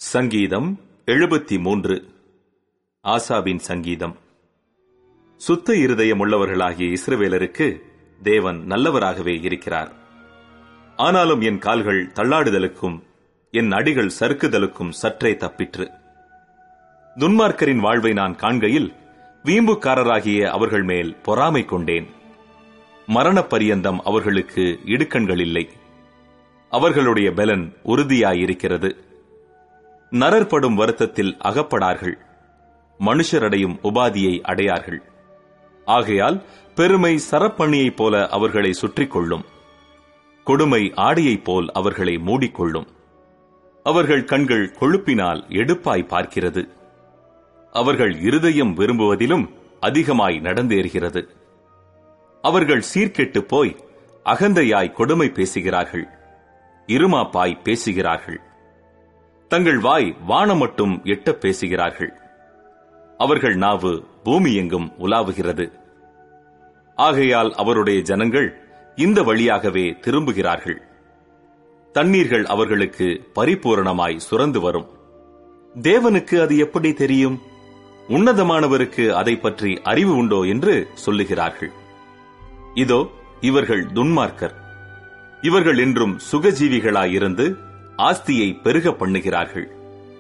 சங்கீதம் எழுபத்தி மூன்று ஆசாவின் சங்கீதம் சுத்த இருதயம் உள்ளவர்களாகிய இஸ்ரவேலருக்கு தேவன் நல்லவராகவே இருக்கிறார் ஆனாலும் என் கால்கள் தள்ளாடுதலுக்கும் என் அடிகள் சறுக்குதலுக்கும் சற்றே தப்பிற்று துன்மார்க்கரின் வாழ்வை நான் காண்கையில் வீம்புக்காரராகிய அவர்கள் மேல் பொறாமை கொண்டேன் மரணப் பரியந்தம் அவர்களுக்கு இடுக்கண்கள் இல்லை அவர்களுடைய பலன் உறுதியாயிருக்கிறது நரற்படும் வருத்தத்தில் அகப்படார்கள் மனுஷரடையும் உபாதியை அடையார்கள் ஆகையால் பெருமை சரப்பணியைப் போல அவர்களை சுற்றிக் கொள்ளும் கொடுமை ஆடையைப் போல் அவர்களை மூடிக்கொள்ளும் அவர்கள் கண்கள் கொழுப்பினால் எடுப்பாய் பார்க்கிறது அவர்கள் இருதயம் விரும்புவதிலும் அதிகமாய் நடந்தேறுகிறது அவர்கள் சீர்கெட்டு போய் அகந்தையாய் கொடுமை பேசுகிறார்கள் இருமாப்பாய் பேசுகிறார்கள் தங்கள் வாய் வானம் மட்டும் எட்ட பேசுகிறார்கள் அவர்கள் நாவு பூமி எங்கும் உலாவுகிறது ஆகையால் அவருடைய ஜனங்கள் இந்த வழியாகவே திரும்புகிறார்கள் தண்ணீர்கள் அவர்களுக்கு பரிபூரணமாய் சுரந்து வரும் தேவனுக்கு அது எப்படி தெரியும் உன்னதமானவருக்கு அதை பற்றி அறிவு உண்டோ என்று சொல்லுகிறார்கள் இதோ இவர்கள் துன்மார்க்கர் இவர்கள் என்றும் சுகஜீவிகளாயிருந்து ஆஸ்தியை பெருக பண்ணுகிறார்கள்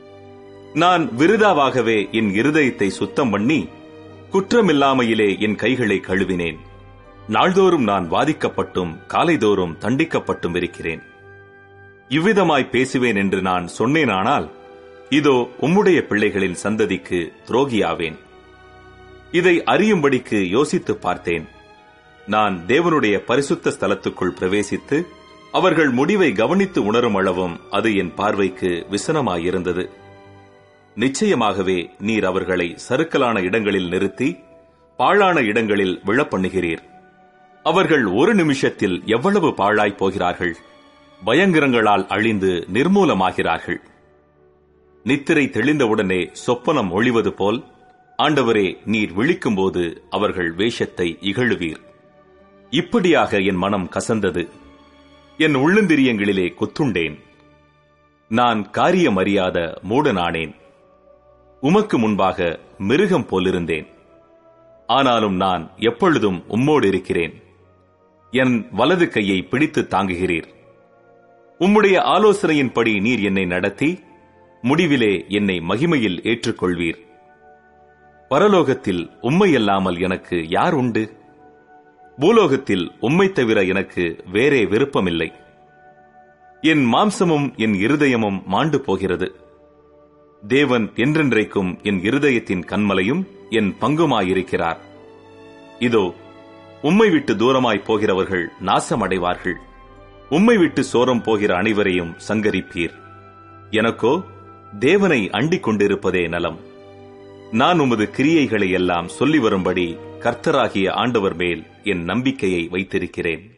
நான் விருதாவாகவே என் இருதயத்தை சுத்தம் பண்ணி குற்றமில்லாமையிலே என் கைகளை கழுவினேன் நாள்தோறும் நான் வாதிக்கப்பட்டும் காலைதோறும் தண்டிக்கப்பட்டும் இருக்கிறேன் இவ்விதமாய் பேசுவேன் என்று நான் சொன்னேனானால் இதோ உம்முடைய பிள்ளைகளின் சந்ததிக்கு துரோகியாவேன் இதை அறியும்படிக்கு யோசித்து பார்த்தேன் நான் தேவனுடைய பரிசுத்த ஸ்தலத்துக்குள் பிரவேசித்து அவர்கள் முடிவை கவனித்து உணரும் அளவும் அது என் பார்வைக்கு விசனமாயிருந்தது நிச்சயமாகவே நீர் அவர்களை சறுக்கலான இடங்களில் நிறுத்தி பாழான இடங்களில் விழப்பண்ணுகிறீர் அவர்கள் ஒரு நிமிஷத்தில் எவ்வளவு பாழாய் போகிறார்கள் பயங்கரங்களால் அழிந்து நிர்மூலமாகிறார்கள் நித்திரை தெளிந்தவுடனே சொப்பனம் ஒளிவது போல் ஆண்டவரே நீர் விழிக்கும்போது அவர்கள் வேஷத்தை இகழுவீர் இப்படியாக என் மனம் கசந்தது என் உள்ளந்திரியங்களிலே குத்துண்டேன் நான் காரியம் அறியாத மூடனானேன் உமக்கு முன்பாக மிருகம் போலிருந்தேன் ஆனாலும் நான் எப்பொழுதும் உம்மோடு இருக்கிறேன் என் வலது கையை பிடித்து தாங்குகிறீர் உம்முடைய ஆலோசனையின்படி நீர் என்னை நடத்தி முடிவிலே என்னை மகிமையில் ஏற்றுக்கொள்வீர் பரலோகத்தில் உம்மையல்லாமல் எனக்கு யார் உண்டு பூலோகத்தில் உம்மை தவிர எனக்கு வேறே விருப்பமில்லை என் மாம்சமும் என் இருதயமும் மாண்டு போகிறது தேவன் என்றென்றைக்கும் என் இருதயத்தின் கண்மலையும் என் பங்குமாயிருக்கிறார் இதோ உம்மை விட்டு தூரமாய் போகிறவர்கள் நாசமடைவார்கள் உம்மை விட்டு சோரம் போகிற அனைவரையும் சங்கரிப்பீர் எனக்கோ தேவனை அண்டிக் கொண்டிருப்பதே நலம் நான் உமது கிரியைகளை எல்லாம் சொல்லி வரும்படி கர்த்தராகிய ஆண்டவர் மேல் என் நம்பிக்கையை வைத்திருக்கிறேன்